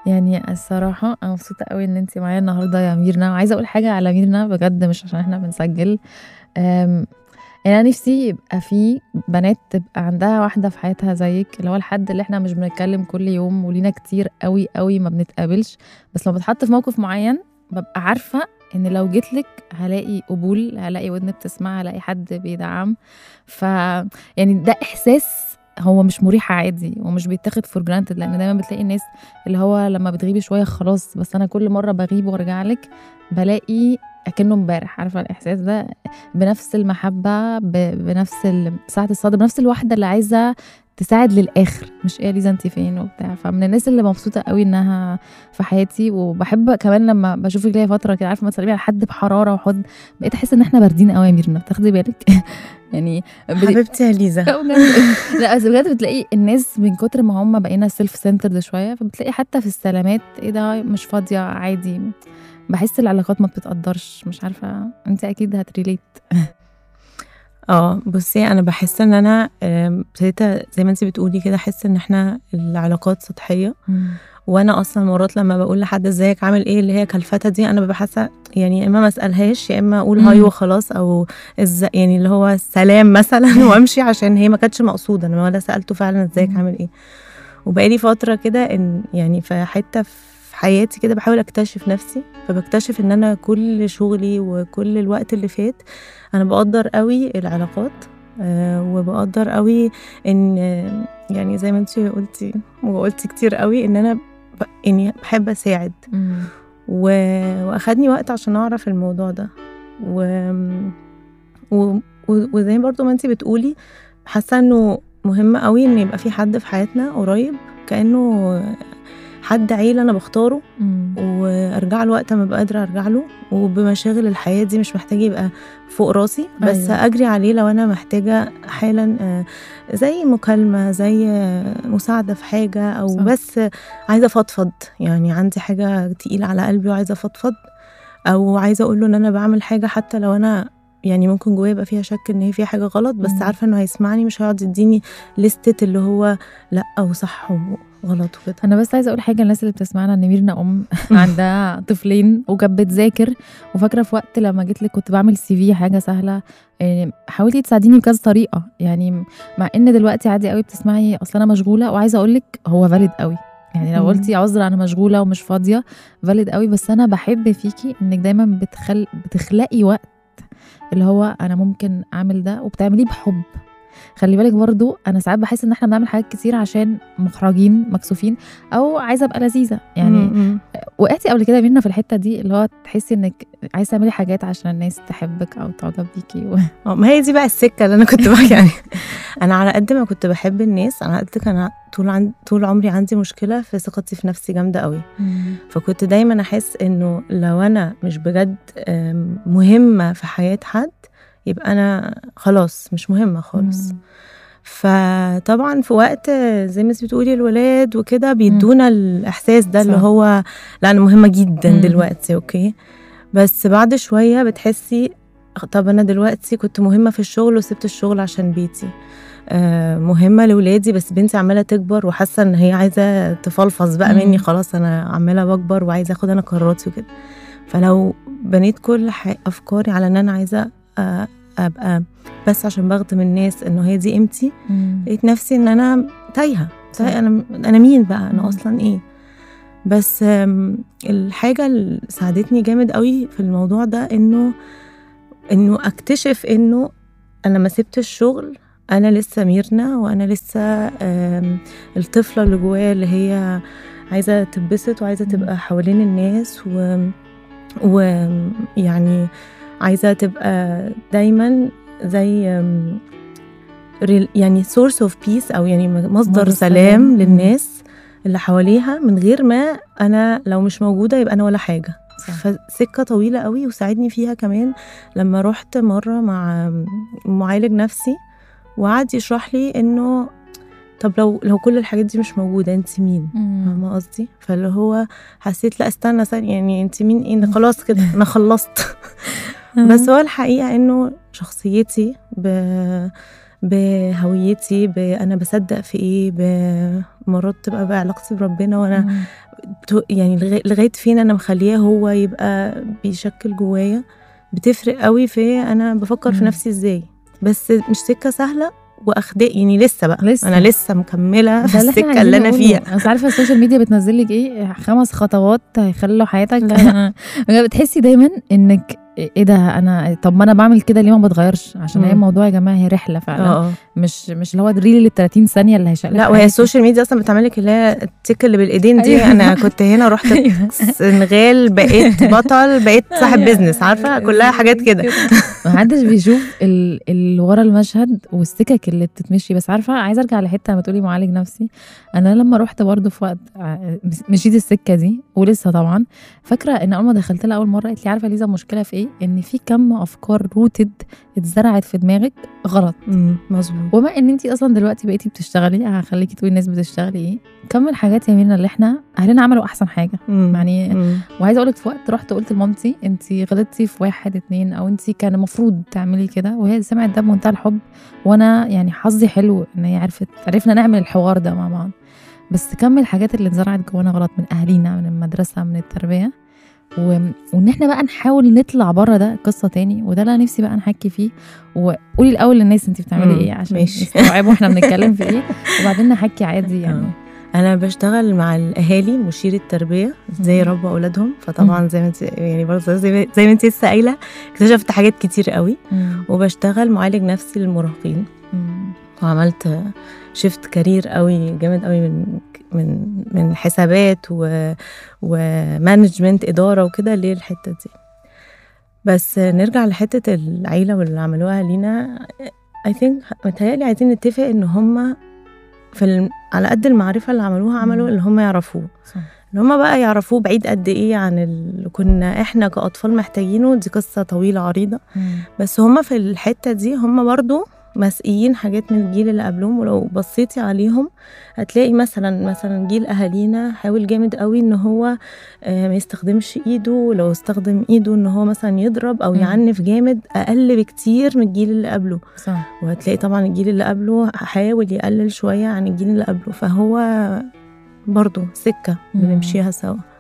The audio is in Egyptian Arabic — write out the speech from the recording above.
يعني الصراحة أنا مبسوطة قوي إن أنتِ معايا النهارده يا ميرنا، وعايزة أقول حاجة على ميرنا بجد مش عشان إحنا بنسجل، آمم يعني أنا نفسي يبقى في بنات تبقى عندها واحدة في حياتها زيِّك، اللي هو الحد اللي إحنا مش بنتكلم كل يوم ولينا كتير أوي، أوي ما بنتقابلش، بس لمّا باتحط في موقف معين بابقى عارفة إن لو جيت لِك هالاقي قبول، هالاقي ودن بتسمع، هالاقي حد بيدعم، ف يعني ده إحساس هو مش مُريح عادي ومش بيتاخد for granted لإن دايمًا بتلاقي الناس اللي هو لمّا بتغيبي شوية خلاص، بس أنا كل مرة باغيب وارجع لِك بالاقي أكنه امبارح، عارفة الإحساس ده؟ بنفس المحبة، ب بنفس ال سعة الصدر، بنفس الواحدة اللي عايزة تساعد للآخر، مش إيه يا ليزا أنتِ فين وبتاع، فمن الناس اللي مبسوطة أوي إنها في حياتي، وباحب كمان لمّا باشوفِك ليّا فترة كده عارفة أمّا تسلمي على حد بحرارة وحُضن، بقيت أحس إن إحنا باردين أوي يا ميرنا، بتاخدي بالِك؟ يعني ب حبيبتي يا ليزا. لأ بجد لأ بس بجد بتلاقي الناس من كتر ما هم بقينا self centered شوية، فبتلاقي حتى في السلامات إيه ده مش فاضية عادي، باحس العلاقات ما بتتقدّرش، مش عارفة أنتِ أكيد هتrelate آه، بُصّي أنا باحس إن أنا آمم ابتديت زي ما أنتِ بتقولي كده أحس إن إحنا العلاقات سطحية، إمم. وأنا أصلًا مرات لمّا باقول لحد إزيك عامل إيه اللي هي كلفتة دي، أنا بابقى حاسة يعني يا إما ما أسألهاش يا إما أقول هاي إمم. وخلاص أو إز يعني اللي هو سلام مثلًا وأمشي عشان هي ما كانتش مقصودة، أنا ولا سألته فعلًا إزيك إمم. عامل إيه، وبقى لي فترة كده إن يعني في حتة في حياتي كده باحاول أكتشف نفسي، فباكتشف إن أنا كل شغلي وكل الوقت اللي فات أنا باقدّر أوي العلاقات، آآ وباقدّر أوي إن يعني زي ما أنتِ قُلتِ وقُلتِ كتير أوي إن أنا ب يعني باحب أساعد، إمم. و وأخدني وقت عشان أعرف الموضوع ده، وآمم و و وزي برضه ما أنتِ بتقولي حاسة إنه مهم أوي إن يبقى في حد في حياتنا قريب كإنه حد عيلة أنا باختاره، إمم. وأرجع له وقت ما أبقى قادرة أرجع له، وبمشاغل الحياة دي مش محتاج يبقى فوق راسي، بس أيوه. أجري عليه لو أنا محتاجة حالًا آآ زي مكالمة، زي مساعدة في حاجة، أو صح. بس عايزة أفضفض، يعني عندي حاجة تقيلة على قلبي وعايزة أفضفض، أو عايزة أقول له إن أنا باعمل حاجة حتى لو أنا يعني ممكن جوايا يبقى فيها شك إن هي فيها حاجة غلط، بس إمم. عارفة إنه هيسمعني مش هيقعد يديني ليستة اللي هو لأ وصح وغلط وكده. أنا بس عايزة أقول حاجة للناس اللي بتسمعنا إن ميرنا أم عندها طفلين وكانت بتذاكر، وفاكرة في وقت لمّا جيت لِك كنت باعمل CV حاجة سهلة، آآ حاولتِ تساعديني بكذا طريقة، يعني مع إن دلوقتي عادي أوي بتسمعي أصل أنا مشغولة، وعايزة أقول لِك هو valid أوي، يعني لو قُلتِ إمم. عذر أنا مشغولة ومش فاضية valid أوي، بس أنا باحب فيكِ إنِّك دايمًا بتخل بتخلقي وقت اللي هو أنا ممكن أعمل ده، وبتعمليه بحُب. خلّي بالِك برضه أنا ساعات باحس إن إحنا بنعمل حاجات كتير عشان محرجين، مكسوفين، أو عايزة أبقى لذيذة، يعني إمم، إمم. وقعتِ قبل كده يا ميرنا في الحتة دي اللي هو تحسي إنِّك عايزة تعملي حاجات عشان الناس تحبِّك أو تعجب بيكِ و آه، ما هي دي بقى السكة اللي أنا كنت باحكي عليها، أنا على قد ما كنت باحب الناس، على قد كان طول عن طول عمري عندي مشكلة في ثقتي في نفسي جامدة أوي، إمم. فكنت دايمًا أحس إنه لو أنا مش بجد آمم مهمة في حياة حد، يبقى أنا خلاص مش مهمة خالص. إمم. فطبعًا في وقت زي ما أنتِ بتقولي الولاد وكده إمم. بيدّونا الإحساس ده اللي صح. هو لأ أنا مهمة جدًا إمم. دلوقتي أوكي، بس بعد شوية بتحسي خ طب أنا دلوقتي كنت مهمة في الشغل وسِبت الشغل عشان بيتي، آآ مهمة لولادي بس بنتي عمّالة تكبر وحاسة إن هي عايزة تفلفظ بقى مني إمم. خلاص أنا عمّالة باكبر وعايزة آخد أنا قراراتي وكده، فلو بنيت كل ح أفكاري على إن أنا عايزة آآ أبقى بس عشان باخدم الناس إنه هي دي قيمتي، إمم. لقيت نفسي إن أنا تايهة، صح. تايهة أنا م أنا مين بقى، أنا إمم. أصلًا إيه؟ بس آمم الحاجة اللي ساعدتني جامد أوي في الموضوع ده إنه إنه أكتشف إنه أنا ما سِبت الشغل، أنا لسه ميرنا وأنا لسه آمم الطفلة اللي جوايا اللي هي عايزة تتبسط وعايزة إمم. تبقى حوالين الناس و ويعني عايزة تبقى دايمًا زي آمم رل يعني source of peace أو يعني م مصدر مصدر سلام سلام. إمم. للناس اللي حواليها من غير ما أنا لو مش موجودة يبقى أنا ولا حاجة. صح. فسكة طويلة أوي وساعدني فيها كمان لمّا رُحت مرة مع معالج نفسي، وقعد يشرح لي إنه طب لو لو كل الحاجات دي مش موجودة أنتِ مين؟ إمم. فاهمة قصدي؟ فاللي هو حسيت لأ استنى ثانية يعني أنتِ مين إيه؟ أنا إمم. خلاص كده أنا خلصت. بس آه. هو الحقيقة إنه شخصيتي ب بهويتي ب... انا بصدق في ايه ب... مرات تبقى بعلاقتي بربنا وانا مم. بت- يعني لغا- لغايه فين انا مخليه هو يبقى بيشكل جوايا بتفرق قوي في انا بفكر في مم. نفسي ازاي بس مش سكه سهله واخداء يعني لسه بقى لسه. انا لسه مكمله في ده اللي إحنا السكه اللي انا عايزين فيها نقوله. بس عارفه السوشيال ميديا بتنزل لك ايه خمس خطوات هيخلوا حياتك لا. بجد بتحسي دايما انك ايه ده انا طب ما انا بعمل كده ليه ما بتغيرش عشان هي مم. الموضوع يا جماعه هي رحله فعلا اه مش مش اللي هو الريل اللي 30 ثانيه اللي هيشقلب لا وهي حياتك. السوشيال ميديا اصلا بتعمل لك اللي هي التيك اللي بالايدين دي أيوة. انا كنت هنا رحت أيوة. السنغال بقيت بطل بقيت صاحب أيوة. بيزنس عارفه كلها حاجات كده محدش بيشوف ال- اللي ورا المشهد والسكك اللي بتتمشي بس عارفه عايزه ارجع لحته لما تقولي معالج نفسي انا لما رحت برضه في وقت ع- مشيت السكه دي ولسه طبعا فاكره ان اول ما دخلت لها اول مره قالت لي عارفه ليزا المشكله في ايه ان في كم افكار روتد اتزرعت في دماغك غلط امم مظبوط وما ان انت اصلا دلوقتي بقيتي بتشتغلي هخليكي تقولي الناس بتشتغلي ايه كم الحاجات يا مينا اللي احنا اهلنا عملوا احسن حاجه مم. يعني مم. وعايزه اقول لك في وقت رحت قلت لمامتي انت غلطتي في واحد اتنين او انت كان المفروض تعملي كده وهي سمعت ده بمنتهى الحب وانا يعني حظي حلو ان هي عرفت عرفنا نعمل الحوار ده مع بعض بس كم الحاجات اللي اتزرعت جوانا غلط من اهالينا من المدرسه من التربيه و... وان احنا بقى نحاول نطلع بره ده قصه تاني وده اللي انا نفسي بقى نحكي فيه وقولي الاول للناس انت بتعملي مم، ايه عشان ماشي. يستوعبوا احنا بنتكلم في ايه وبعدين نحكي عادي يعني انا بشتغل مع الاهالي مشير التربيه ازاي مم. يربوا اولادهم فطبعا زي ما انت يعني برضه زي ما- زي ما انت لسه قايله اكتشفت حاجات كتير قوي مم. وبشتغل معالج نفسي للمراهقين مم. وعملت شيفت كارير قوي جامد قوي من من من حسابات و ومانجمنت اداره وكده للحته دي بس نرجع لحته العيله واللي عملوها لينا اي ثينك متهيألي عايزين نتفق ان هم في الم... على قد المعرفه اللي عملوها عملوا مم. اللي هم يعرفوه صح ان هم بقى يعرفوه بعيد قد ايه عن اللي كنا احنا كاطفال محتاجينه دي قصه طويله عريضه مم. بس هم في الحته دي هم برضو مسئيين حاجات من الجيل اللي قبلهم ولو بصيتي عليهم هتلاقي مثلا مثلا جيل اهالينا حاول جامد قوي ان هو آه، ما يستخدمش ايده لو استخدم ايده ان هو مثلا يضرب او مم. يعنف جامد اقل بكتير من الجيل اللي قبله صح وهتلاقي طبعا الجيل اللي قبله حاول يقلل شويه عن الجيل اللي قبله فهو برضو سكه مم. بنمشيها سوا